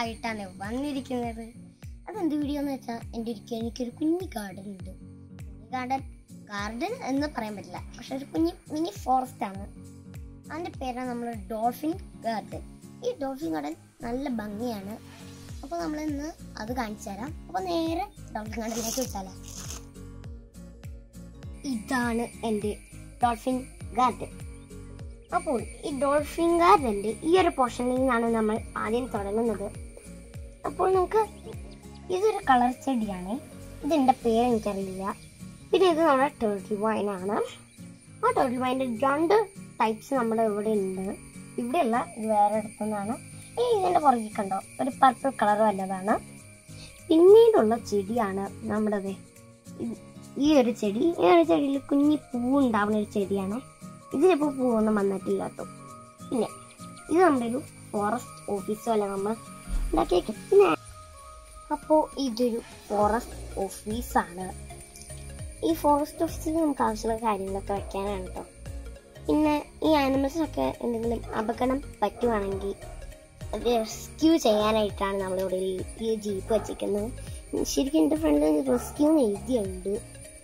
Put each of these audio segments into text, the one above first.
ആയിട്ടാണ് വന്നിരിക്കുന്നത് അതെന്ത് വീഡിയോ എന്ന് വെച്ചാൽ എൻ്റെ ഒരു എനിക്കൊരു കുഞ്ഞി ഗാർഡൻ ഉണ്ട് ഗാർഡൻ ഗാർഡൻ എന്ന് പറയാൻ പറ്റില്ല പക്ഷെ ഒരു കുഞ്ഞി മിനി ഫോറസ്റ്റ് ആണ് അതിൻ്റെ പേരാണ് നമ്മൾ ഡോൾഫിൻ ഗാർഡൻ ഈ ഡോൾഫിൻ ഗാർഡൻ നല്ല ഭംഗിയാണ് അപ്പോൾ നമ്മൾ ഇന്ന് അത് കാണിച്ചു തരാം അപ്പോൾ നേരെ ഡോൾഫിൻ ഗാർഡനിലേക്ക് വെച്ചാലോ ഇതാണ് എൻ്റെ ഡോൾഫിൻ ഗാർഡൻ അപ്പോൾ ഈ ഡോൾഫിൻ ഗാർഡൻ്റെ ഈ ഒരു പോർഷനിൽ നിന്നാണ് നമ്മൾ ആദ്യം തുടങ്ങുന്നത് അപ്പോൾ നമുക്ക് ഇതൊരു കളർ ചെടിയാണ് ഇതിൻ്റെ പേര് എനിക്കറിയില്ല പിന്നെ ഇത് നമ്മുടെ ടേർട്ടിൽ വൈനാണ് ആ ടേർട്ടിൽ വൈൻ്റെ രണ്ട് ടൈപ്സ് നമ്മുടെ ഇവിടെ ഉണ്ട് ഇവിടെയല്ല ഇത് വേറെ അടുത്തുനിന്നാണ് ഈ ഇതിൻ്റെ പുറകിൽ കണ്ടോ ഒരു പർപ്പിൾ കളർ വല്ലതാണ് പിന്നീടുള്ള ചെടിയാണ് നമ്മുടെ ദേ ഇത് ഈ ഒരു ചെടി ഈ ഒരു ചെടിയിൽ കുഞ്ഞി പൂ ഉണ്ടാവുന്ന ഒരു ചെടിയാണ് ഇതിലിപ്പോൾ പൂവൊന്നും വന്നിട്ടില്ല കേട്ടോ പിന്നെ ഇത് നമ്മുടെ ഒരു ഫോറസ്റ്റ് ഓഫീസോ അല്ല നമ്മൾ ഉണ്ടാക്കിയേക്കും പിന്നെ അപ്പോൾ ഇതൊരു ഫോറസ്റ്റ് ഓഫീസാണ് ഈ ഫോറസ്റ്റ് ഓഫീസിൽ നമുക്ക് ആവശ്യമുള്ള കാര്യങ്ങളൊക്കെ വെക്കാനാണ് കേട്ടോ പിന്നെ ഈ ആനിമൽസിനൊക്കെ എന്തെങ്കിലും അപകടം പറ്റുവാണെങ്കിൽ റെസ്ക്യൂ ചെയ്യാനായിട്ടാണ് നമ്മളിവിടെ ഈ- ഈ ജീപ്പ് വെച്ചിരിക്കുന്നത് ശരിക്കും എൻ്റെ ഫ്രണ്ട് റെസ്ക്യൂ എന്ന് എഴുതിയുണ്ട്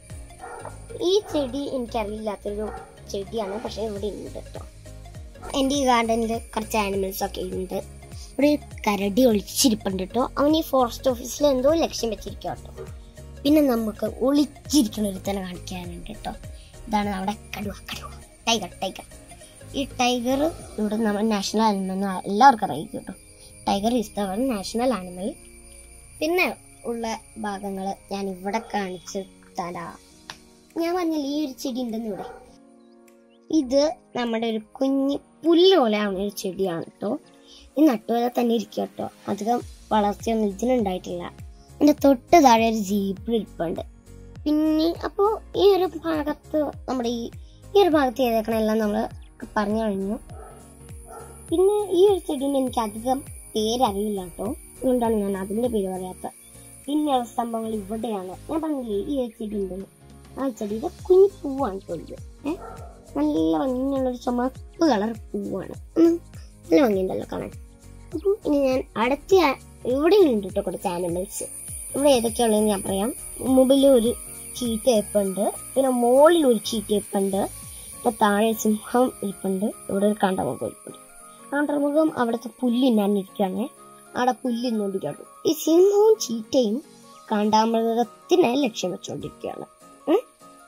ഈ ചെടി എനിക്കറിയില്ലാത്തൊരു ചെടിയാണ് പക്ഷെ ഇവിടെ ഉണ്ട് കേട്ടോ എൻ്റെ ഈ ഗാർഡനിൽ കുറച്ച് ആനിമൽസ് ഒക്കെ ഉണ്ട് ഇവിടെ ഒരു കരടി ഒളിച്ചിരിപ്പുണ്ട് കേട്ടോ അവൻ ഈ ഫോറസ്റ്റ് ഓഫീസിൽ എന്തോ ലക്ഷ്യം വെച്ചിരിക്കുക കേട്ടോ പിന്നെ നമുക്ക് ഒളിച്ചിരിക്കുന്ന ഒരു തന്നെ കാണിക്കാനുണ്ട് കേട്ടോ ഇതാണ് നമ്മുടെ കടുവ കടുവ ടൈഗർ ടൈഗർ ഈ ടൈഗർ ഇവിടെ നമ്മുടെ നാഷണൽ ആനിമൽ എന്ന് എല്ലാവർക്കും അറിയിക്കും കേട്ടോ tiger is the national animal പിന്നെ ഉള്ള ഭാഗങ്ങൾ ഞാൻ ഇവിടെ കാണിച്ച് തരാം ഞാൻ പറഞ്ഞില്ല ഈ ഒരു ചെടി ഉണ്ടെന്ന് ഇവിടെ ഇത് നമ്മുടെ ഒരു കുഞ്ഞ് പുല്ല് പോലെ ആവുന്ന ഒരു ചെടിയാണ് കേട്ടോ ഈ നട്ടുവരെ തന്നെ ഇരിക്കുക കേട്ടോ അധികം വളർച്ചയൊന്നും ഇതിനുണ്ടായിട്ടില്ല എൻ്റെ തൊട്ട് താഴെ ഒരു ജീപ്പ് ഇരിപ്പുണ്ട് പിന്നെ അപ്പോൾ ഈ ഒരു ഭാഗത്ത് നമ്മുടെ ഈ ഈ ഒരു ഭാഗത്ത് ചെയ്തേക്കണ എല്ലാം നമ്മൾ പറഞ്ഞു കഴിഞ്ഞു പിന്നെ ഈ ഒരു ചെടീനെ എനിക്ക് അധികം പേരറിയില്ല കേട്ടോ അതുകൊണ്ടാണ് ഞാൻ അതിൻ്റെ പേര് പറയാത്തത് പിന്നെ ഉള്ള സംഭവങ്ങൾ ഇവിടെയാണ് ഞാൻ പറഞ്ഞില്ലേ ഈ ഒരു ചെടി ഉണ്ടെന്ന് ആ ചെടിയുടെ കുഞ്ഞു പൂവാണ് തൊഴിൽ ഏ നല്ല ഭംഗിയുള്ളൊരു ചുമപ്പ് കളർ പൂവാണ് ഉം, നല്ല ഭംഗിയുണ്ടല്ലോ കാണാൻ അപ്പോൾ ഇനി ഞാൻ അടുത്ത ആ- ഇവിടെ ഉണ്ട് കേട്ടോ കുറച്ച് ആനിമൽസ് ഇവിടെ ഏതൊക്കെയുള്ളതെന്ന് ഞാൻ പറയാം മുമ്പിൽ ഒരു ചീറ്റയപ്പുണ്ട് പിന്നെ മുകളിൽ ഒരു ചീറ്റയപ്പുണ്ട് പിന്നെ താഴെ സിംഹം ഇരിപ്പുണ്ട് ഇവിടെ ഒരു കണ്ടമുഖം ഇരിപ്പുണ്ട് കണ്ടമുഖം അവിടുത്തെ പുല്ല് ഇരിക്കുകയാണ് അവിടെ പുല്ല് ഇന്നുകൊണ്ടിരിക്കുകയാണ് ഈ സിംഹവും ചീറ്റയും കാണ്ടാമൃഗത്തിനെ ലക്ഷ്യം വെച്ചുകൊണ്ടിരിക്കുകയാണ് ഉം.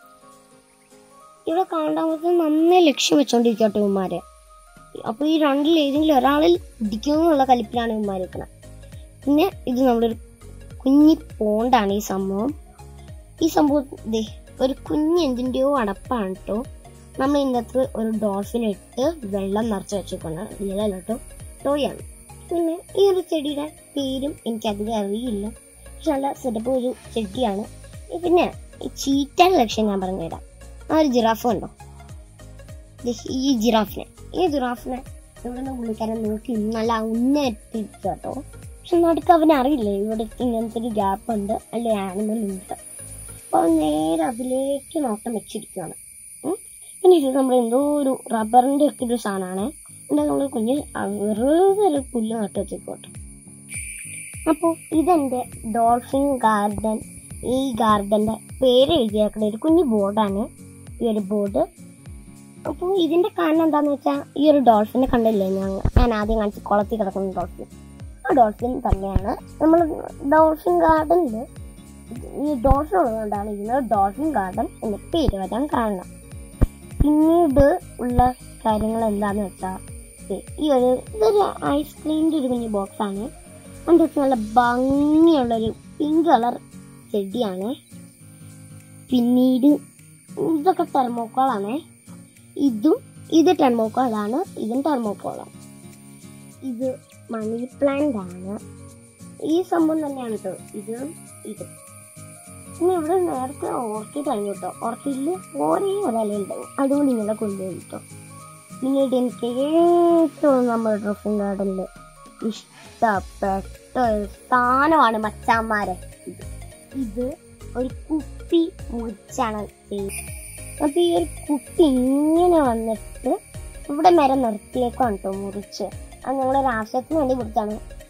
ഇവിടെ കാണ്ടാമൃഗം നന്നായി ലക്ഷ്യം വെച്ചോണ്ടിരിക്കട്ടെ ഇവന്മാരെ അപ്പൊ ഈ രണ്ടിൽ ഏതെങ്കിലും ഒരാളിൽ ഇടിക്കുമെന്നുള്ള കലിപ്പിലാണ് ഇവന്മാർ നിൽക്കുന്നത് പിന്നെ ഇത് നമ്മളൊരു കുഞ്ഞി പോണ്ടാണ് ഈ സംഭവം ഈ സംഭവം ദേ ഒരു കുഞ്ഞ് എന്തിൻ്റെയോ അടപ്പാണ് കേട്ടോ നമ്മൾ ഇതിനകത്ത് ഒരു ഡോൾഫിൻ ഇട്ട് വെള്ളം നിറച്ച് വെച്ചിട്ടുണ്ട് റിയലല്ല കേട്ടോ ടോയാണ് പിന്നെ ഈ ഒരു ചെടിയുടെ പേരും എനിക്കധികം അറിയില്ല പക്ഷെ നല്ല സെറ്റപ്പ് ഒരു ചെടിയാണ് പിന്നെ ഈ ചീറ്റാൻ ലക്ഷ്യം ഞാൻ പറഞ്ഞുതരാം ആ ഒരു ജിറാഫ് ഉണ്ടോ ദേ ഈ ജിറാഫിനെ ഈ ജിറാഫിനെ ഇവിടെ നിന്ന് പുള്ളിക്കാരൻ നോക്കി നല്ല ഉന്നയിട്ടിരിക്കുക കേട്ടോ പക്ഷെ നടുക്ക് അവന് അറിയില്ല ഇവിടെ ഇങ്ങനത്തെ ഒരു ഗ്യാപ്പ് ഉണ്ട് അല്ലെ ആനിമൽ ഉണ്ട് അപ്പോൾ നേരെ അതിലേക്ക് നോട്ടം വെച്ചിരിക്കുകയാണ് ഉം. പിന്നെ ഇത് നമ്മൾ എന്തോ ഒരു റബ്ബറിന്റെ ഒക്കെ ഒരു സാധനമാണ് എന്നിട്ട് നമ്മൾ കുഞ്ഞ് വെറുതെ ഒരു പുല്ല് നട്ട് വെച്ചേക്കോട്ടെ അപ്പോൾ ഇതെന്റെ ഡോൾഫിൻ ഗാർഡൻ ഈ ഗാർഡന്റെ പേര് എഴുതിയേക്കുന്ന ഒരു കുഞ്ഞു ബോർഡാണ് ഈ ഒരു ബോർഡ് അപ്പോൾ ഇതിന്റെ കാരണം എന്താന്ന് വെച്ചാൽ ഈ ഒരു ഡോൾഫിനെ കണ്ടില്ലേ ഞാൻ ഞാൻ ആദ്യം കാണിച്ച് കുളത്തിൽ കിടക്കുന്ന ഡോൾഫിൻ ആ ഡോൾഫിൻ തന്നെയാണ് നമ്മൾ ഡോൾഫിൻ ഗാർഡനിൽ ഈ ഡോൾഫിൻ ഉള്ളതുകൊണ്ടാണ് ഇതിന് ഡോൾഫിൻ ഗാർഡൻ എന്ന് പേര് വരാൻ കാരണം പിന്നീട് ഉള്ള കാര്യങ്ങൾ എന്താന്ന് വെച്ചാൽ ഈ ഒരു ഇതൊരു ഐസ്ക്രീമിന്റെ ഒരു കുഞ്ഞു ബോക്സ് ആണ് അതിൻ്റെ അകത്ത് നല്ല ഭംഗിയുള്ളൊരു പിങ്ക് കളർ ചെടിയാണ് പിന്നീട് ഇതൊക്കെ ടെർമോക്കോളാണ് ഇതും ഇത് ടെർമോക്കോളാണ് ഇതും ടെർമോക്കോളാണ് ഇത് മണി പ്ലാന്റ് ആണ് ഈ സംഭവം തന്നെയാണ് കേട്ടോ ഇത് ഇത് പിന്നെ ഇവിടെ നേരത്തെ ഓർക്കിഡ് കഴിഞ്ഞു കേട്ടോ ഓർക്കിഡിൽ ഒരേ ഒരലുണ്ട് അതുകൊണ്ട് ഇങ്ങനെ കൊണ്ടുപോയി കേട്ടോ പിന്നീട് എനിക്ക് ഏറ്റവും നമ്മുടെ ഡ്രസ്സിംഗ് ഗാർഡനിൽ ഇഷ്ടപ്പെട്ട ഒരു സ്ഥാനമാണ് മച്ചാന്മാരെ ഇത് ഇത് ഒരു കുപ്പി മുറിച്ചാണ് ചെയ്യുന്നത് അപ്പൊ ഈ ഒരു കുപ്പി ഇങ്ങനെ വന്നിട്ട് ഇവിടെ മരം നിർത്തിയേക്കാണ് കേട്ടോ മുറിച്ച് അത് ഞങ്ങളുടെ ഒരു ആവശ്യത്തിന് വേണ്ടി കൊടുത്താണ്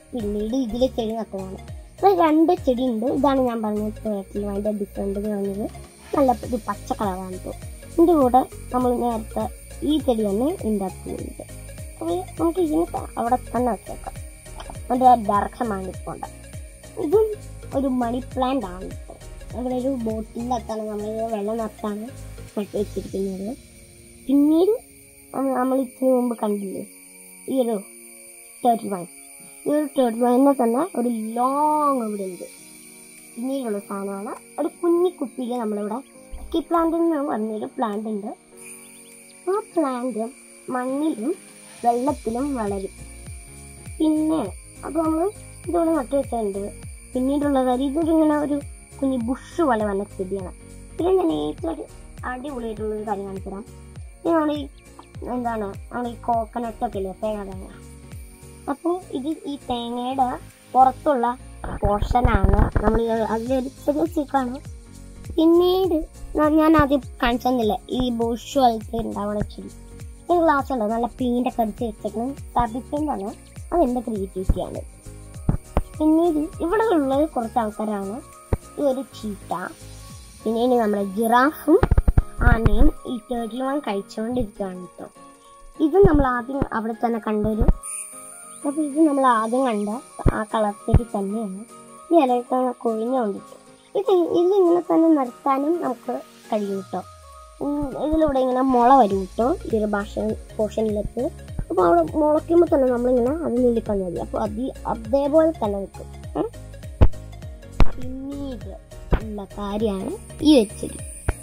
പിന്നീട് ഇതിലെ ചെടി നട്ടതാണ് ഇവിടെ രണ്ട് ചെടി ഉണ്ട് ഇതാണ് ഞാൻ പറഞ്ഞത് ടേറ്റിൽ അതിൻ്റെ ഡിഫറെൻ്റ് എന്ന് പറഞ്ഞത് നല്ല ഒരു പച്ച കളറാണ് കേട്ടോ ഇതിൻ്റെ കൂടെ നമ്മൾ നേരത്തെ ഈ ചെടി തന്നെ ഉണ്ടാക്കുന്നുണ്ട് അപ്പോൾ നമുക്ക് ഇതിന് അവിടെ തന്നെ വെച്ചേക്കാം അതിൻ്റെ ആ ഡയറക്ഷൻ മാറിപ്പോണ്ട ഇതും ഒരു മണി പ്ലാന്റ് ആണ് ഇപ്പോൾ ഇവിടെ ഒരു ബോട്ടിലൊക്കെയാണ് നമ്മൾ വെള്ളം നിറച്ചാണ് നട്ട് വെച്ചിരിക്കുന്നത് പിന്നീട് നമ്മ- നമ്മൾ ഇതിനു മുമ്പ് കണ്ടില്ലേ ഈ ഒരു ടേർട്ടിൽ വൈൻ ഈ ഒരു ടേർട്ടിൽ വൈനെ തന്നെ ഒരു ലോങ് ഇവിടെ ഉണ്ട് പിന്നീടുള്ള സാധനമാണ് ഒരു കുഞ്ഞി കുപ്പിയിൽ നമ്മളിവിടെ കി പ്ലാന്റ് എന്ന് പറഞ്ഞൊരു പ്ലാന്റ് ഉണ്ട് ആ പ്ലാന്റ് മണ്ണിലും വെള്ളത്തിലും വളരും പിന്നെ അപ്പോൾ നമ്മൾ ഇതിവിടെ നട്ടു വെച്ചിട്ടുണ്ട് പിന്നീടുള്ള കാര്യം ഇതൊരു ഇങ്ങനെ ഒരു കുഞ്ഞി ബുഷ് പോലെ വന്ന ചെടിയാണ് പിന്നെ ഞാൻ ഏറ്റവും ഒരു അടിപൊളിയായിട്ടുള്ള ഒരു കാര്യം കാണിച്ചു തരാം ഇത് നമ്മൾ ഈ എന്താണ് നമ്മൾ ഈ കോക്കനട്ട് ഒക്കെ ഇല്ലേ തേങ്ങ തേങ്ങ അപ്പോൾ ഇത് ഈ തേങ്ങയുടെ പുറത്തുള്ള പോർഷനാണ് നമ്മൾ അതിലൊരു ചെറിയ ചീക്കാണ് പിന്നീട് ഞാൻ- ഞാൻ ആദ്യം കാണിച്ചു തന്നില്ല ഈ ബുഷ് പോലത്തെ ഉണ്ടാവുന്ന ചെടി ഈ ഗ്ലാസ് ഉണ്ട് നല്ല പെയിൻ്റ് ഒക്കെ അടിച്ച് വെച്ചിട്ട് തപ്പിപ്പെയിൻ്റാണ് അത് എൻ്റെ ക്രിയേറ്റിവിറ്റിയാണ് പിന്നീട് ഇവിടെ ഉള്ളത് കുറച്ച് ആൾക്കാരാണ് ഈ ഒരു ചീറ്റ പിന്നീട് നമ്മുടെ ജിറാഫും ആനയും ഈ ടേർട്ടിൽ വൺ കഴിച്ചുകൊണ്ടിരിക്കുകയാണ് കേട്ടോ ഇത് നമ്മൾ ആദ്യം അവിടെ തന്നെ കണ്ടൊരു അപ്പോൾ ഇത് നമ്മൾ ആദ്യം കണ്ട ആ കളർ ചെടി തന്നെയാണ് ഈ ഇലയൊക്കെ കൊഴിഞ്ഞുകൊണ്ടിരിക്കും ഇത് ഇതിങ്ങനെ തന്നെ നിർത്താനും നമുക്ക് കഴിയും കേട്ടോ ഉം, ഇതിലൂടെ ഇങ്ങനെ മുള വരും കേട്ടോ ഈ ഒരു ഭാഷ പോർഷനിലേക്ക് അപ്പോൾ അവിടെ മുളയ്ക്കുമ്പോൾ തന്നെ നമ്മളിങ്ങനെ അത് നുള്ളിക്കാൻ മതി അപ്പോൾ അത് അതേപോലെ തന്നെ നിൽക്കും ഉം. പിന്നീട് ഉള്ള കാര്യമാണ് ഈ ഒരു ചെടി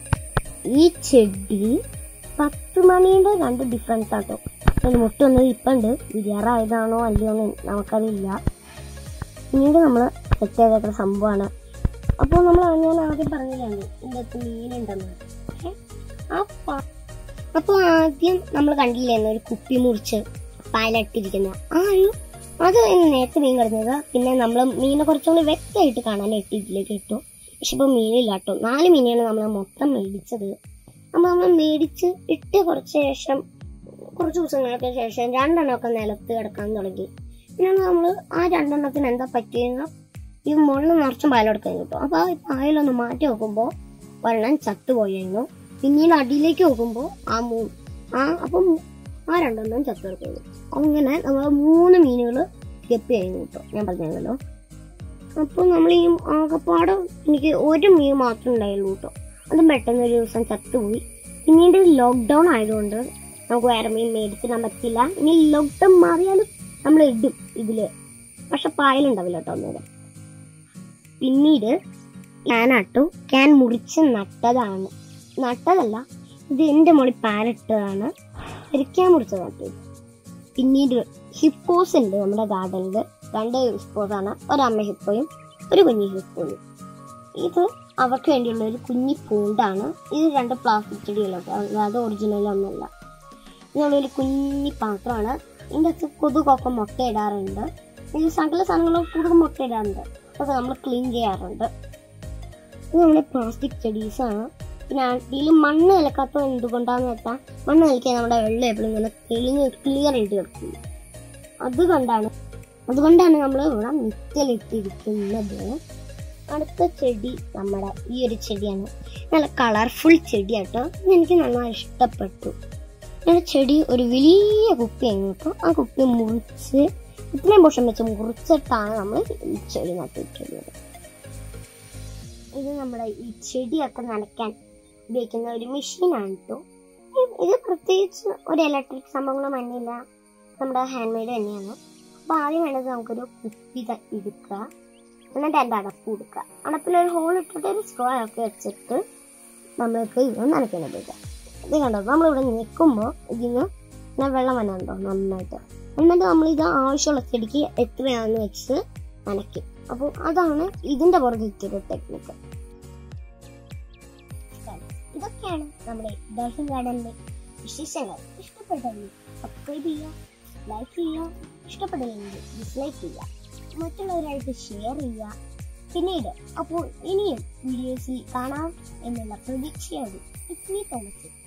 ഈ ചെടി പത്ത് മണീൻ്റെ രണ്ട് ഡിഫറൻസ് ആട്ടോ അതിന് മുട്ട ഒന്ന് ഇപ്പുണ്ട് വിരിയാറായതാണോ അല്ലയോ എന്ന് നമുക്കറിയില്ല പിന്നീട് നമ്മൾ സെറ്റ് ചെയ്തേക്കുന്ന സംഭവമാണ് അപ്പോൾ നമ്മൾ ഞാൻ ആദ്യം പറഞ്ഞില്ലാണ്ട് ഇതിൻ്റെ അകത്ത് മീനുണ്ടെന്ന് ഏ? ആ പ- അപ്പോൾ ആദ്യം നമ്മൾ കണ്ടില്ലായിരുന്നു ഒരു കുപ്പി മുറിച്ച് പാലിട്ടിരിക്കുന്ന ആ ഒരു അത് നേരത്തെ മീൻ കിടന്നത് പിന്നെ നമ്മൾ മീനെ കുറച്ചുകൂടി വ്യക്തമായിട്ട് കാണാനായിട്ട് ഇതിലേക്ക് ഇട്ടു പക്ഷെ ഇപ്പോൾ മീനില്ല കേട്ടോ നാല് മീനാണ് നമ്മൾ മൊത്തം മേടിച്ചത് അപ്പോൾ നമ്മൾ മേടിച്ച് ഇട്ട് കുറച്ച് ശേഷം കുറച്ച് ദിവസങ്ങൾക്ക് ശേഷം രണ്ടെണ്ണമൊക്കെ നിലത്ത് കിടക്കാൻ തുടങ്ങി പിന്നെ നമ്മൾ ആ രണ്ടെണ്ണത്തിന് എന്താ പറ്റിയെന്ന് ഈ മുകളിൽ നിറച്ചും പാലെടുക്കാൻ കിട്ടും അപ്പോൾ ആ പായലൊന്ന് മാറ്റി നോക്കുമ്പോൾ ഒരെണ്ണം ചത്തുപോയിരുന്നു പിന്നീട് അടിയിലേക്ക് നോക്കുമ്പോൾ ആ മൂ ആ അപ്പം ആ രണ്ടെണ്ണം ചത്തെടുക്കുന്നു അങ്ങനെ നമ്മൾ മൂന്ന് മീനുകൾ ഗപ്പി ആയിരുന്നു കേട്ടോ ഞാൻ പറഞ്ഞല്ലോ അപ്പോൾ നമ്മൾ ഈ ആകപ്പാടെ എനിക്ക് ഒരു മീൻ മാത്രമേ ഉണ്ടായുള്ളൂ കേട്ടോ അത് പെട്ടെന്ന് ഒരു ദിവസം ചത്തുപോയി പിന്നീട് ലോക്ക്ഡൗൺ ആയതുകൊണ്ട് നമുക്ക് വേറെ മീൻ മേടിച്ചിടാൻ പറ്റില്ല ഇനി ലോക്ക്ഡൗൺ മാറിയാലും നമ്മൾ ഇടും ഇതില് പക്ഷെ പായലുണ്ടാവില്ല കേട്ടോ അന്നേരം പിന്നീട് ഞാനാട്ടു ക്യാൻ മുറിച്ച് നട്ടതാണ് നട്ടതല്ല ഇത് എൻ്റെ മോളിൽ പാലിട്ടതാണ് ശരിക്കാൻ മുറിച്ചത് നട്ടത് പിന്നീട് ഹിപ്പോസ് ഉണ്ട് നമ്മുടെ ഗാർഡനിൽ രണ്ട് ഹിപ്പോസ് ആണ് ഒരമ്മ ഹിപ്പോയും ഒരു കുഞ്ഞി ഹിപ്പോയും ഇത് അവർക്ക് വേണ്ടിയുള്ള ഒരു കുഞ്ഞി പൂണ്ടാണ് ഇത് രണ്ട് പ്ലാസ്റ്റിക് ചെടികളൊക്കെ അല്ലാതെ ഒറിജിനൽ ഒന്നുമല്ല ഇതുള്ളൊരു കുഞ്ഞി പാത്രമാണ് ഇതിൻ്റെ അകത്ത് കൊതുകൊക്കെ മുട്ട ഇടാറുണ്ട് ഇത് സകല സാധനങ്ങളും കൂടുതൽ മുട്ട ഇടാറുണ്ട് അതൊക്കെ നമ്മൾ ക്ലീൻ ചെയ്യാറുണ്ട് ഇത് നമ്മുടെ പ്ലാസ്റ്റിക് ചെടീസാണ് പിന്നെ ഇതിൽ മണ്ണ് നിലക്കാത്തത് എന്തുകൊണ്ടാന്ന് വെച്ചാൽ മണ്ണ് നിലക്കാൻ നമ്മുടെ വെള്ളം എപ്പോഴും ഇങ്ങനെ തെളിഞ്ഞ് ക്ലിയർ ആയിട്ട് കിടക്കും അത് കൊണ്ടാണ് അതുകൊണ്ടാണ് നമ്മൾ ഇവിടെ മിറ്റലിട്ടിരിക്കുന്നത് അടുത്ത ചെടി നമ്മുടെ ഈ ഒരു ചെടിയാണ് നല്ല കളർഫുൾ ചെടിയാട്ടോ ഇത് എനിക്ക് നന്നായി ഇഷ്ടപ്പെട്ടു ഞാൻ ചെടി ഒരു വലിയ കുപ്പിയായിരുന്നു കേട്ടോ ആ കുപ്പി മുറിച്ച് ഇത്രയും പോഷം വെച്ച് മുറിച്ചിട്ടാണ് നമ്മൾ ഈ ചെടി നട്ടിട്ടുള്ളത് ഇത് നമ്മുടെ ഈ ചെടിയൊക്കെ നനയ്ക്കാൻ ഉപയോഗിക്കുന്ന ഒരു മെഷീനാണ് കേട്ടോ ഇത് പ്രത്യേകിച്ച് ഒരു ഇലക്ട്രിക് സംഭവങ്ങളും മണ്ണില്ല നമ്മുടെ ഹാൻഡ് മെയ്ഡ് തന്നെയാണ് അപ്പോൾ ആദ്യം വേണ്ടത് നമുക്കൊരു കുപ്പി ത- എടുക്കുക എന്നിട്ട് എൻ്റെ അടപ്പ് കൊടുക്കുക അടപ്പിൽ ഒരു ഹോൾ ഇട്ടിട്ട് ഒരു സ്ട്രോ ഒക്കെ വെച്ചിട്ട് നമ്മൾക്ക് ഇത് നനയ്ക്കുന്നത് ഇത് കണ്ടോ നമ്മളിവിടെ നിൽക്കുമ്പോൾ ഇതിന് ഇങ്ങനെ വെള്ളം വന്നുണ്ടോ നന്നായിട്ട് എന്നിട്ട് നമ്മൾ ഇത് ആവശ്യമുള്ള ചെടിക്ക് എത്രയാണെന്ന് വെച്ച് നനയ്ക്കും അപ്പോൾ അതാണ് ഇതിന്റെ പുറകിലൊരു ടെക്നിക്ക് ഇതൊക്കെയാണ് നമ്മുടെ ഡോൾഫിൻ ഗാർഡനിലെ വിശേഷങ്ങൾ ഇഷ്ടപ്പെട്ടെങ്കിൽ സബ്സ്ക്രൈബ് ചെയ്യുക ലൈക്ക് ചെയ്യുക ഇഷ്ടപ്പെട്ടില്ലെങ്കിൽ ഡിസ്ലൈക്ക് ചെയ്യുക മറ്റുള്ളവരായിട്ട് ഷെയർ ചെയ്യുക പിന്നീട് അപ്പോൾ ഇനിയും വീഡിയോസിൽ കാണാം എന്നുള്ള പ്രതീക്ഷയോടെ ഇറ്റ്സ് മീ തോമസ്